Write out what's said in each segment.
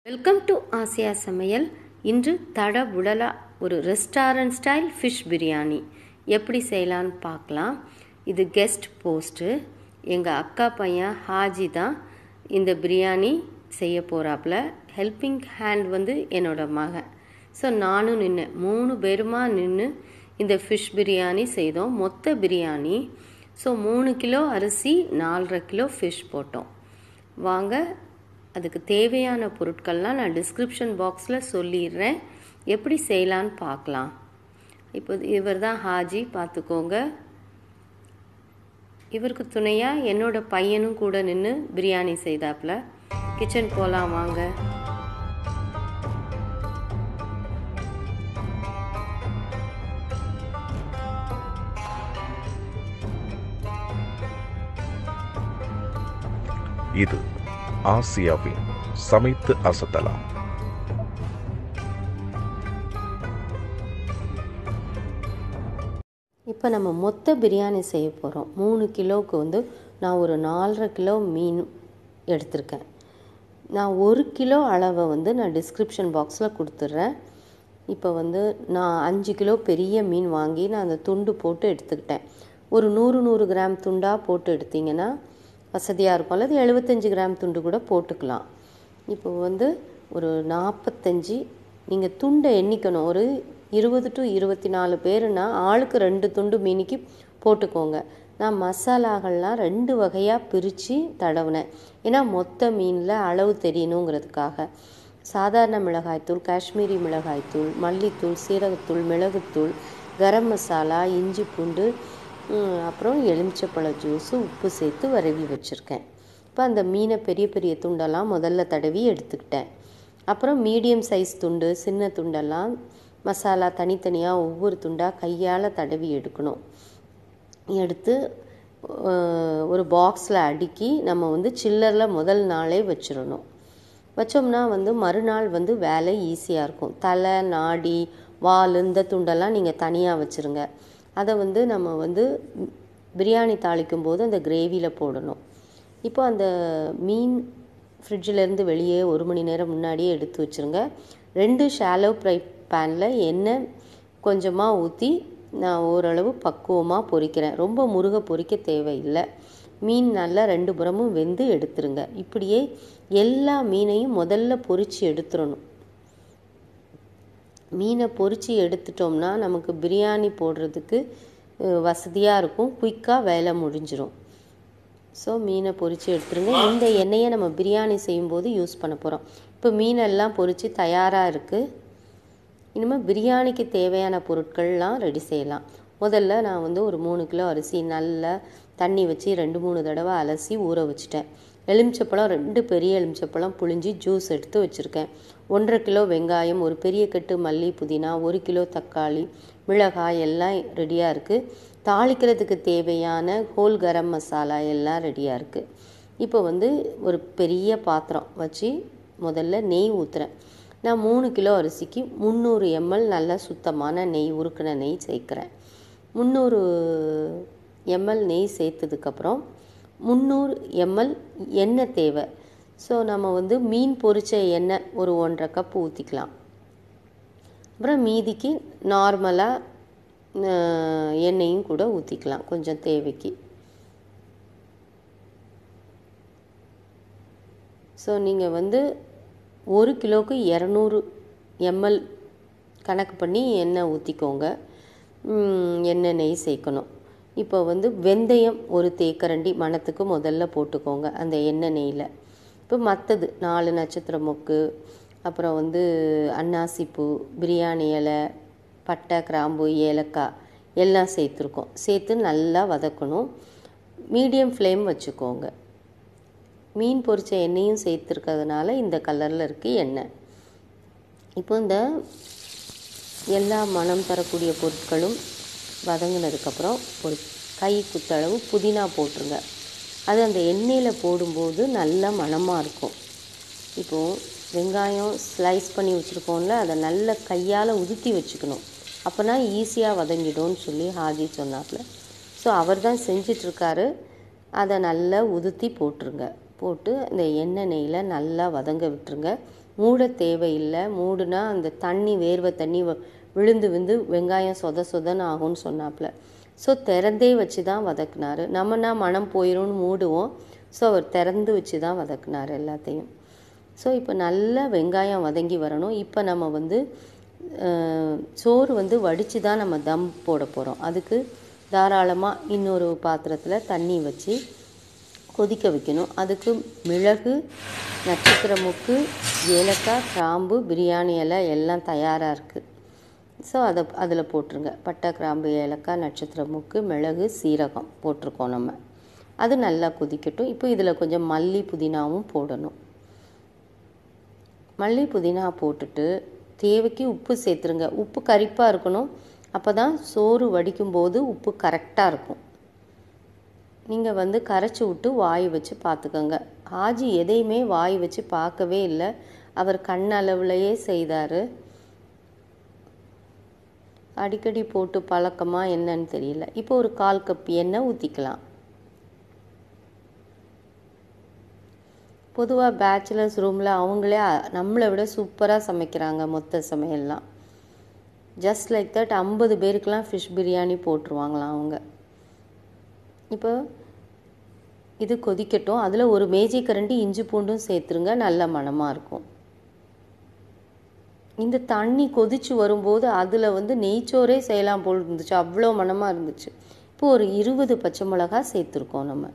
welcome to Asia சமையல் இன்று தட உடலா ஒரு ரெஸ்டாரண்ட் ஸ்டைல் ஃபிஷ் பிரியாணி எப்படி செய்யலான்னு பார்க்கலாம் இது கெஸ்ட் போஸ்ட்டு எங்கள் அக்கா பையன் ஹாஜி தான் இந்த பிரியாணி செய்ய போகிறாப்புல ஹெல்பிங் ஹேண்ட் வந்து என்னோட மகன் ஸோ நானும் நின்று மூணு பேருமா நின்று இந்த ஃபிஷ் பிரியாணி செய்தோம் மொத்த பிரியாணி ஸோ மூணு கிலோ அரிசி நாலரை கிலோ ஃபிஷ் போட்டோம் வாங்க அதுக்கு தேவையான பொருட்கள்லாம் நான் டிஸ்கிரிப்ஷன் பாக்ஸில் சொல்லிடுறேன் எப்படி செய்யலான்னு பார்க்கலாம் இப்போ இவர் தான் ஹாஜி பார்த்துக்கோங்க இவருக்கு துணையாக என்னோட பையனும் கூட நின்று பிரியாணி செய்தாப்புல கிச்சன் போகலாம் வாங்க இது ஆசியாவின் சமைத்து அசத்தலாம் இப்போ நம்ம மொத்த பிரியாணி செய்ய போகிறோம் மூணு கிலோவுக்கு வந்து நான் ஒரு நாலரை கிலோ மீன் எடுத்திருக்கேன் நான் ஒரு கிலோ அளவை வந்து நான் டிஸ்கிரிப்ஷன் பாக்ஸில் கொடுத்துட்றேன் இப்போ வந்து நான் அஞ்சு கிலோ பெரிய மீன் வாங்கி நான் அந்த துண்டு போட்டு எடுத்துக்கிட்டேன் ஒரு நூறு நூறு கிராம் துண்டாக போட்டு எடுத்திங்கன்னா வசதியாக இருக்கும் அல்லது எழுபத்தஞ்சு கிராம் துண்டு கூட போட்டுக்கலாம் இப்போ வந்து ஒரு நாற்பத்தஞ்சு நீங்கள் துண்டை எண்ணிக்கணும் ஒரு இருபது டு இருபத்தி நாலு பேருனா ஆளுக்கு ரெண்டு துண்டு மீனிக்கு போட்டுக்கோங்க நான் மசாலாகள்லாம் ரெண்டு வகையாக பிரித்து தடவினேன் ஏன்னா மொத்த மீனில் அளவு தெரியணுங்கிறதுக்காக சாதாரண மிளகாய்த்தூள் காஷ்மீரி மிளகாய்த்தூள் மல்லித்தூள் சீரகத்தூள் மிளகுத்தூள் கரம் மசாலா இஞ்சி பூண்டு அப்புறம் எலுமிச்சப்பழ ஜூஸு உப்பு சேர்த்து வரவி வச்சுருக்கேன் இப்போ அந்த மீனை பெரிய பெரிய துண்டெல்லாம் முதல்ல தடவி எடுத்துக்கிட்டேன் அப்புறம் மீடியம் சைஸ் துண்டு சின்ன துண்டெல்லாம் மசாலா தனித்தனியாக ஒவ்வொரு துண்டாக கையால் தடவி எடுக்கணும் எடுத்து ஒரு பாக்ஸில் அடுக்கி நம்ம வந்து சில்லரில் முதல் நாளே வச்சிடணும் வச்சோம்னா வந்து மறுநாள் வந்து வேலை ஈஸியாக இருக்கும் தலை நாடி வால் இந்த துண்டெல்லாம் நீங்கள் தனியாக வச்சுருங்க அதை வந்து நம்ம வந்து பிரியாணி தாளிக்கும் போது அந்த கிரேவியில் போடணும் இப்போ அந்த மீன் ஃப்ரிட்ஜிலேருந்து வெளியே ஒரு மணி நேரம் முன்னாடியே எடுத்து வச்சுருங்க ரெண்டு ஷாலோ ஃப்ரை பேனில் எண்ணெய் கொஞ்சமாக ஊற்றி நான் ஓரளவு பக்குவமாக பொரிக்கிறேன் ரொம்ப முருக பொரிக்க தேவையில்லை மீன் நல்லா ரெண்டு புறமும் வெந்து எடுத்துருங்க இப்படியே எல்லா மீனையும் முதல்ல பொரித்து எடுத்துடணும் மீனை பொரித்து எடுத்துட்டோம்னா நமக்கு பிரியாணி போடுறதுக்கு வசதியாக இருக்கும் குயிக்காக வேலை முடிஞ்சிடும் ஸோ மீனை பொரித்து எடுத்துருங்க இந்த எண்ணெயை நம்ம பிரியாணி செய்யும்போது யூஸ் பண்ண போகிறோம் இப்போ மீனெல்லாம் பொரித்து தயாராக இருக்குது இனிமேல் பிரியாணிக்கு தேவையான பொருட்கள்லாம் ரெடி செய்யலாம் முதல்ல நான் வந்து ஒரு மூணு கிலோ அரிசி நல்லா தண்ணி வச்சு ரெண்டு மூணு தடவை அலசி ஊற வச்சுட்டேன் எலுமிச்சப்பழம் ரெண்டு பெரிய எலுமிச்சப்பழம் புழிஞ்சி ஜூஸ் எடுத்து வச்சுருக்கேன் ஒன்றரை கிலோ வெங்காயம் ஒரு பெரிய கட்டு மல்லி புதினா ஒரு கிலோ தக்காளி மிளகாய் எல்லாம் ரெடியாக இருக்குது தாளிக்கிறதுக்கு தேவையான ஹோல் கரம் மசாலா எல்லாம் ரெடியாக இருக்குது இப்போ வந்து ஒரு பெரிய பாத்திரம் வச்சு முதல்ல நெய் ஊற்றுறேன் நான் மூணு கிலோ அரிசிக்கு முந்நூறு எம்எல் நல்ல சுத்தமான நெய் உருக்கின நெய் சேர்க்குறேன் முந்நூறு எம்எல் நெய் சேர்த்ததுக்கப்புறம் முந்நூறு எம்எல் எண்ணெய் தேவை ஸோ நம்ம வந்து மீன் பொரிச்ச எண்ணெய் ஒரு ஒன்றரை கப் ஊற்றிக்கலாம் அப்புறம் மீதிக்கு நார்மலாக எண்ணெயும் கூட ஊற்றிக்கலாம் கொஞ்சம் தேவைக்கு ஸோ நீங்கள் வந்து ஒரு கிலோவுக்கு இரநூறு எம்எல் கணக்கு பண்ணி எண்ணெய் ஊற்றிக்கோங்க எண்ணெய் நெய் சேர்க்கணும் இப்போ வந்து வெந்தயம் ஒரு தேக்கரண்டி மணத்துக்கு முதல்ல போட்டுக்கோங்க அந்த எண்ணெய் நெய்யில் இப்போ மற்றது நாலு நட்சத்திர மொக்கு அப்புறம் வந்து அன்னாசிப்பூ பிரியாணி இலை பட்டை கிராம்பு ஏலக்காய் எல்லாம் சேர்த்துருக்கோம் சேர்த்து நல்லா வதக்கணும் மீடியம் ஃப்ளேம் வச்சுக்கோங்க மீன் பொரிச்ச எண்ணெயும் சேர்த்துருக்கிறதுனால இந்த கலரில் இருக்குது எண்ணெய் இப்போ இந்த எல்லா மனம் தரக்கூடிய பொருட்களும் வதங்கினதுக்கப்புறம் ஒரு கை குத்தளவு புதினா போட்டுருங்க அது அந்த எண்ணெயில் போடும்போது நல்ல மணமாக இருக்கும் இப்போது வெங்காயம் ஸ்லைஸ் பண்ணி வச்சுருக்கோம்ல அதை நல்ல கையால் உதுத்தி வச்சுக்கணும் அப்போனா ஈஸியாக வதங்கிடும்னு சொல்லி ஹாஜி சொன்னாப்புல ஸோ அவர் தான் செஞ்சிட்ருக்காரு அதை நல்லா உதுத்தி போட்டுருங்க போட்டு இந்த எண்ணெய் நெய்யில் நல்லா வதங்க விட்டுருங்க மூட தேவையில்லை மூடுனா அந்த தண்ணி வேர்வை தண்ணி வ- விழுந்து விழுந்து வெங்காயம் சொத சொதன்னு ஆகும்னு சொன்னாப்புல ஸோ திறந்தே வச்சு தான் வதக்குனாரு நம்மனா மனம் போயிடும்னு மூடுவோம் ஸோ அவர் திறந்து வச்சு தான் வதக்குனார் எல்லாத்தையும் ஸோ இப்போ நல்லா வெங்காயம் வதங்கி வரணும் இப்போ நம்ம வந்து அஹ், சோறு வந்து வடித்து தான் நம்ம தம் போட போகிறோம் அதுக்கு தாராளமாக இன்னொரு பாத்திரத்தில் தண்ணி வச்சு கொதிக்க வைக்கணும் அதுக்கு மிளகு நட்சத்திர முக்கு ஏலக்காய் கிராம்பு பிரியாணி இலை எல்லாம் தயாராக இருக்குது ஸோ அதை அதில் போட்டுருங்க பட்டை கிராம்பு ஏலக்காய் நட்சத்திர முக்கு மிளகு சீரகம் போட்டிருக்கோம் நம்ம அது நல்லா கொதிக்கட்டும் இப்போ இதில் கொஞ்சம் மல்லி புதினாவும் போடணும் மல்லி புதினா போட்டுட்டு தேவைக்கு உப்பு சேர்த்துருங்க உப்பு கரிப்பாக இருக்கணும் அப்போ தான் சோறு வடிக்கும்போது உப்பு கரெக்டாக இருக்கும் நீங்கள் வந்து கரைச்சி விட்டு வாய் வச்சு பார்த்துக்கோங்க ஆஜி எதையுமே வாய் வச்சு பார்க்கவே இல்லை அவர் கண் அளவுலையே செய்தார் அடிக்கடி போட்டு பழக்கமா என்னன்னு தெரியல இப்போ ஒரு கால் கப் எண்ணெய் ஊற்றிக்கலாம் பொதுவாக பேச்சுலர்ஸ் ரூமில் அவங்களே அ- நம்மளை விட சூப்பராக சமைக்கிறாங்க மொத்த சமையல்லாம் ஜஸ்ட் லைக் தட் ஐம்பது பேருக்கெலாம் ஃபிஷ் பிரியாணி போட்டுருவாங்களாம் அவங்க இப்போ இது கொதிக்கட்டும் அதில் ஒரு மேஜை கரண்டி இஞ்சி பூண்டும் சேர்த்துருங்க நல்ல மணமாக இருக்கும் இந்த தண்ணி கொதிச்சு வரும்போது அதில் வந்து நெய்ச்சோறே செய்யலாம் போல் இருந்துச்சு அவ்வளோ மணமாக இருந்துச்சு இப்போ ஒரு இருபது பச்சை மிளகா சேர்த்துருக்கோம் நம்ம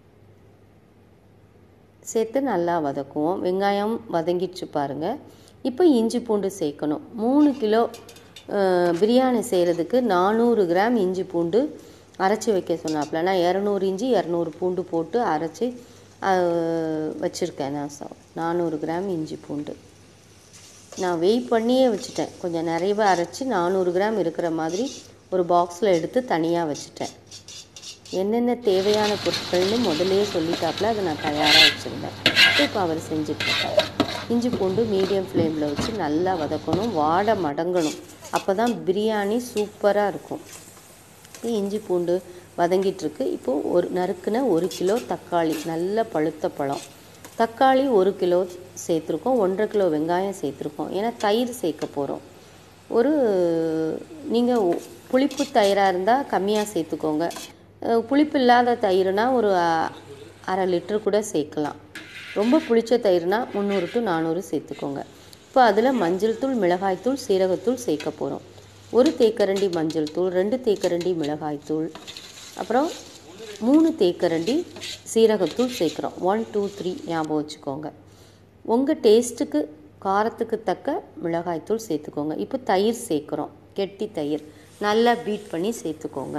சேர்த்து நல்லா வதக்குவோம் வெங்காயம் வதங்கிடுச்சு பாருங்க இப்போ இஞ்சி பூண்டு சேர்க்கணும் மூணு கிலோ அஹ், பிரியாணி செய்கிறதுக்கு நானூறு கிராம் இஞ்சி பூண்டு அரைச்சி வைக்க சொன்னாப்புல நான் இரநூறு இஞ்சி இரநூறு பூண்டு போட்டு அரைச்சி வச்சுருக்கேன் நான் ச- நானூறு கிராம் இஞ்சி பூண்டு நான் வெயிட் பண்ணியே வச்சுட்டேன் கொஞ்சம் நிறையவே அரைச்சி நானூறு கிராம் இருக்கிற மாதிரி ஒரு பாக்ஸில் எடுத்து தனியாக வச்சுட்டேன் என்னென்ன தேவையான பொருட்கள்னு முதல்லயே சொல்லிட்டாப்புல அதை நான் தயாராக வச்சுருந்தேன் இப்போ அவர் செஞ்சுட்ருக்கார் இஞ்சி பூண்டு மீடியம் ஃப்ளேமில் வச்சு நல்லா வதக்கணும் வாடை மடங்கணும் அப்போ தான் பிரியாணி சூப்பராக இருக்கும் இஞ்சி பூண்டு வதங்கிட்டு இருக்கு இப்போது ஒரு நறுக்குன ஒரு கிலோ தக்காளி நல்ல பழுத்த பழம் தக்காளி ஒரு கிலோ சேர்த்துருக்கோம் ஒன்றரை கிலோ வெங்காயம் சேர்த்துருக்கோம் ஏன்னா தயிர் சேர்க்க போகிறோம் ஒரு நீங்கள் புளிப்பு தயிராக இருந்தால் கம்மியாக சேர்த்துக்கோங்க அஹ் புளிப்பு இல்லாத தயிர்னா ஒரு அஹ், அரை லிட்டர் கூட சேர்க்கலாம் ரொம்ப புளிச்ச தயிர்னா முந்நூறு டு நானூறு சேர்த்துக்கோங்க இப்போ அதில் மஞ்சள் தூள் மிளகாய்த்தூள் சீரகத்தூள் சேர்க்க போகிறோம் ஒரு தேக்கரண்டி மஞ்சள் தூள் ரெண்டு தேக்கரண்டி மிளகாய்த்தூள் அப்புறம் மூணு தேக்கரண்டி சீரகத்தூள் சேர்க்குறோம் ஒன் டூ த்ரீ ஞாபகம் வச்சுக்கோங்க உங்கள் டேஸ்ட்டுக்கு காரத்துக்கு தக்க மிளகாய்த்தூள் சேர்த்துக்கோங்க இப்போ தயிர் சேர்க்குறோம் கெட்டி தயிர் நல்லா பீட் பண்ணி சேர்த்துக்கோங்க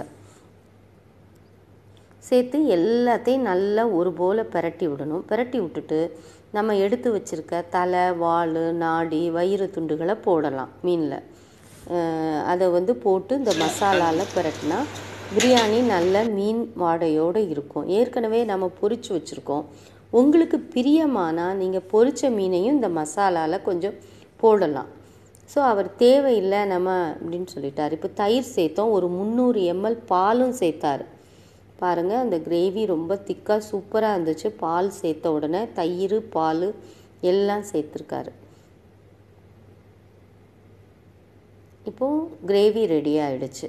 சேர்த்து எல்லாத்தையும் நல்லா ஒரு போல் பிரட்டி விடணும் பிரட்டி விட்டுட்டு நம்ம எடுத்து வச்சிருக்க தலை வால் நாடி வயிறு துண்டுகளை போடலாம் மீனில் அதை வந்து போட்டு இந்த மசாலாவில் பிரட்டினா பிரியாணி நல்ல மீன் வாடையோடு இருக்கும் ஏற்கனவே நம்ம பொரிச்சு வச்சுருக்கோம் உங்களுக்கு பிரியமானா நீங்கள் பொரிச்ச மீனையும் இந்த மசாலாவில் கொஞ்சம் போடலாம் ஸோ அவர் தேவையில்லை நம்ம அப்படின்னு சொல்லிட்டார் இப்போ தயிர் சேர்த்தோம் ஒரு முந்நூறு எம்எல் பாலும் சேர்த்தாரு பாருங்கள் அந்த கிரேவி ரொம்ப திக்காக சூப்பராக இருந்துச்சு பால் சேர்த்த உடனே தயிர் பால் எல்லாம் சேர்த்துருக்காரு இப்போது கிரேவி ரெடி ஆயிடுச்சு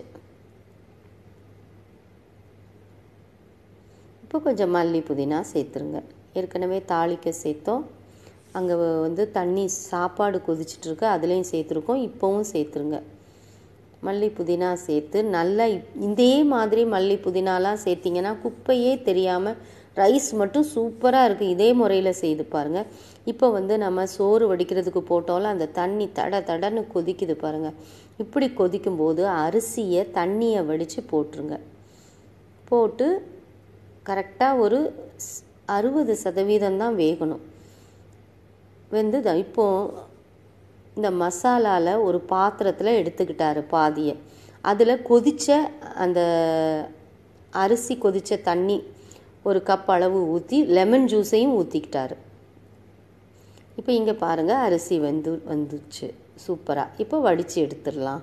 இப்போ கொஞ்சம் மல்லி புதினா சேர்த்துருங்க ஏற்கனவே தாளிக்க சேர்த்தோம் அங்கே வந்து தண்ணி சாப்பாடு கொதிச்சிட்டு இருக்கு அதுலேயும் சேர்த்துருக்கோம் இப்போவும் சேர்த்துருங்க மல்லி புதினா சேர்த்து நல்லா இப்- இதே மாதிரி மல்லி புதினாலாம் சேர்த்திங்கன்னா குப்பையே தெரியாமல் ரைஸ் மட்டும் சூப்பராக இருக்குது இதே முறையில் செய்து பாருங்கள் இப்போ வந்து நம்ம சோறு வடிக்கிறதுக்கு போட்டோம்ல அந்த தண்ணி தட தடன்னு கொதிக்குது பாருங்கள் இப்படி கொதிக்கும்போது அரிசியை தண்ணியை வடித்து போட்டுருங்க போட்டு கரெக்டாக ஒரு ஸ்- அறுபது சதவீதம் தான் வேகணும் வெந்து த- இப்போ இந்த மசாலாவில் ஒரு பாத்திரத்தில் எடுத்துக்கிட்டாரு பாதியை அதில் கொதிச்ச அந்த அரிசி கொதிச்ச தண்ணி ஒரு கப் அளவு ஊற்றி லெமன் ஜூஸையும் ஊற்றிக்கிட்டாரு இப்போ இங்கே பாருங்கள் அரிசி வந்து வந்துச்சு சூப்பராக இப்போ வடித்து எடுத்துடலாம்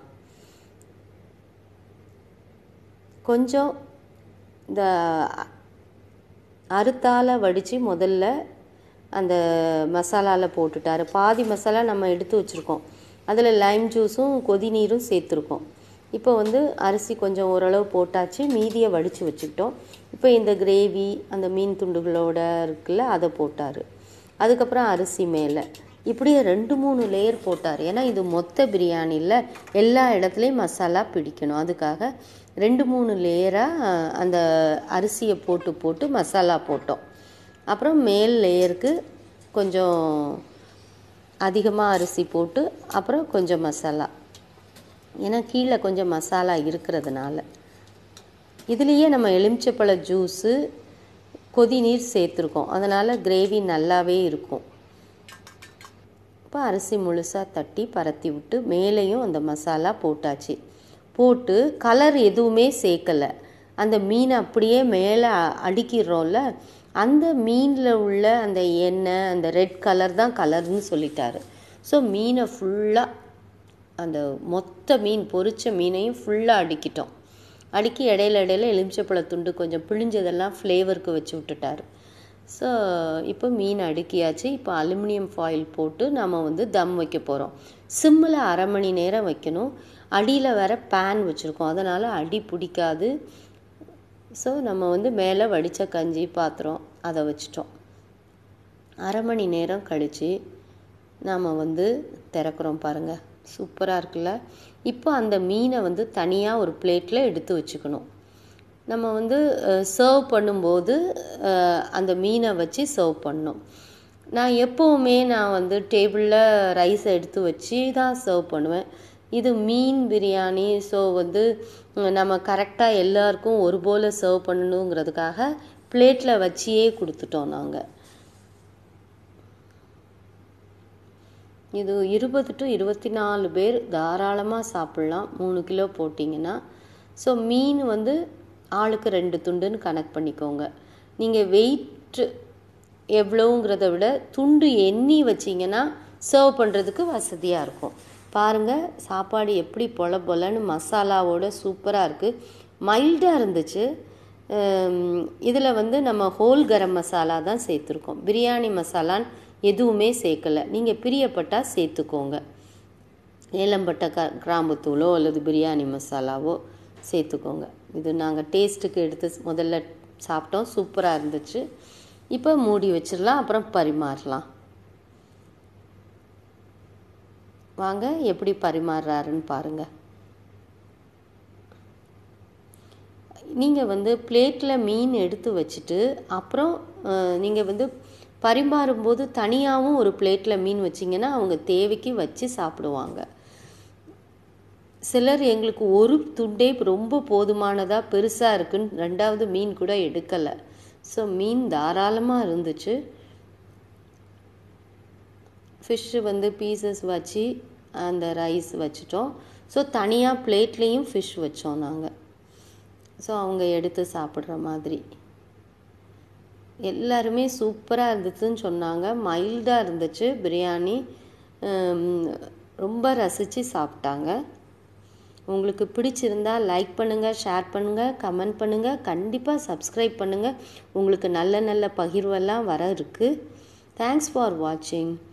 கொஞ்சம் இந்த அறுத்தால வடித்து முதல்ல அந்த மசாலாவில் போட்டுட்டாரு பாதி மசாலா நம்ம எடுத்து வச்சுருக்கோம் அதில் லைம் ஜூஸும் கொதி நீரும் சேர்த்துருக்கோம் இப்போ வந்து அரிசி கொஞ்சம் ஓரளவு போட்டாச்சு மீதியை வடித்து வச்சுக்கிட்டோம் இப்போ இந்த கிரேவி அந்த மீன் துண்டுகளோட இருக்குல்ல அதை போட்டார் அதுக்கப்புறம் அரிசி மேலே இப்படியே ரெண்டு மூணு லேயர் போட்டார் ஏன்னா இது மொத்த பிரியாணியில் எல்லா இடத்துலையும் மசாலா பிடிக்கணும் அதுக்காக ரெண்டு மூணு லேயராக அந்த அரிசியை போட்டு போட்டு மசாலா போட்டோம் அப்புறம் மேல் லேயருக்கு கொஞ்சம் அதிகமாக அரிசி போட்டு அப்புறம் கொஞ்சம் மசாலா ஏன்னா கீழே கொஞ்சம் மசாலா இருக்கிறதுனால இதுலேயே நம்ம எலுமிச்சப்பழ ஜூஸு கொதி நீர் சேர்த்துருக்கோம் அதனால் கிரேவி நல்லாவே இருக்கும் இப்போ அரிசி முழுசாக தட்டி பரத்தி விட்டு மேலேயும் அந்த மசாலா போட்டாச்சு போட்டு கலர் எதுவுமே சேர்க்கலை அந்த மீனை அப்படியே மேலே அடுக்கிடுறோம்ல அந்த மீனில் உள்ள அந்த எண்ணெய் அந்த ரெட் கலர் தான் கலர்னு சொல்லிட்டாரு ஸோ மீனை ஃபுல்லாக அந்த மொத்த மீன் பொரிச்ச மீனையும் ஃபுல்லாக அடுக்கிட்டோம் அடுக்கி இடையில இடையில எலுமிச்சப்பழ துண்டு கொஞ்சம் பிழிஞ்சதெல்லாம் ஃப்ளேவருக்கு வச்சு விட்டுட்டாரு ஸோ இப்போ மீன் அடுக்கியாச்சு இப்போ அலுமினியம் ஃபாயில் போட்டு நம்ம வந்து தம் வைக்க போகிறோம் சிம்மில் அரை மணி நேரம் வைக்கணும் அடியில் வேற பேன் வச்சுருக்கோம் அதனால் அடி பிடிக்காது ஸோ நம்ம வந்து மேலே வடித்த கஞ்சி பாத்திரம் அதை வச்சிட்டோம் அரை மணி நேரம் கழித்து நாம் வந்து திறக்கிறோம் பாருங்கள் சூப்பராக இருக்குல்ல இப்போ அந்த மீனை வந்து தனியாக ஒரு பிளேட்டில் எடுத்து வச்சுக்கணும் நம்ம வந்து சர்வ் பண்ணும்போது அஹ், அந்த மீனை வச்சு சர்வ் பண்ணணும் நான் எப்போவுமே நான் வந்து டேபிளில் ரைஸ் எடுத்து வச்சு தான் சர்வ் பண்ணுவேன் இது மீன் பிரியாணி ஸோ வந்து உம், நம்ம கரெக்டாக எல்லாருக்கும் ஒரு போல் சர்வ் பண்ணணுங்கிறதுக்காக பிளேட்டில் வச்சியே கொடுத்துட்டோம் நாங்கள் இது இருபது டு இருபத்தி நாலு பேர் தாராளமாக சாப்பிட்லாம் மூணு கிலோ போட்டிங்கன்னா ஸோ மீன் வந்து ஆளுக்கு ரெண்டு துண்டுன்னு கணக்கு பண்ணிக்கோங்க நீங்கள் வெயிட்டு எவ்வளோங்கிறத விட துண்டு எண்ணி வச்சிங்கன்னா சர்வ் பண்ணுறதுக்கு வசதியாக இருக்கும் பாருங்கள் சாப்பாடு எப்படி பொல பொலன்னு மசாலாவோட சூப்பராக இருக்குது மைல்டாக இருந்துச்சு இதில் வந்து நம்ம ஹோல் கரம் மசாலா தான் சேர்த்துருக்கோம் பிரியாணி மசாலான்னு எதுவுமே சேர்க்கலை நீங்கள் பிரியப்பட்டால் சேர்த்துக்கோங்க ஏலம்பட்டை க கிராம்புத்தூளோ அல்லது பிரியாணி மசாலாவோ சேர்த்துக்கோங்க இது நாங்கள் டேஸ்ட்டுக்கு எடுத்து முதல்ல சாப்பிட்டோம் சூப்பராக இருந்துச்சு இப்போ மூடி வச்சிடலாம் அப்புறம் பரிமாறலாம் வாங்க எப்படி பரிமாறுறாருன்னு பாருங்கள் நீங்கள் வந்து பிளேட்டில் மீன் எடுத்து வச்சுட்டு அப்புறம் நீங்கள் வந்து பரிமாறும்போது தனியாகவும் ஒரு பிளேட்டில் மீன் வச்சிங்கன்னா அவங்க தேவைக்கு வச்சு சாப்பிடுவாங்க சிலர் எங்களுக்கு ஒரு துண்டே ரொம்ப போதுமானதாக பெருசாக இருக்குன்னு ரெண்டாவது மீன் கூட எடுக்கலை ஸோ மீன் தாராளமாக இருந்துச்சு ஃபிஷ்ஷு வந்து பீசஸ் வச்சு அந்த ரைஸ் வச்சுட்டோம் ஸோ தனியாக பிளேட்லேயும் ஃபிஷ் வச்சோம் நாங்கள் ஸோ அவங்க எடுத்து சாப்பிட்ற மாதிரி எல்லாருமே சூப்பராக இருந்துச்சுன்னு சொன்னாங்க மைல்டாக இருந்துச்சு பிரியாணி ஹம், ரொம்ப ரசித்து சாப்பிட்டாங்க உங்களுக்கு பிடிச்சிருந்தா லைக் பண்ணுங்கள் ஷேர் பண்ணுங்கள் கமெண்ட் பண்ணுங்கள் கண்டிப்பாக சப்ஸ்கிரைப் பண்ணுங்கள் உங்களுக்கு நல்ல நல்ல பகிர்வெல்லாம் வர இருக்குது தேங்க்ஸ் ஃபார் வாட்சிங்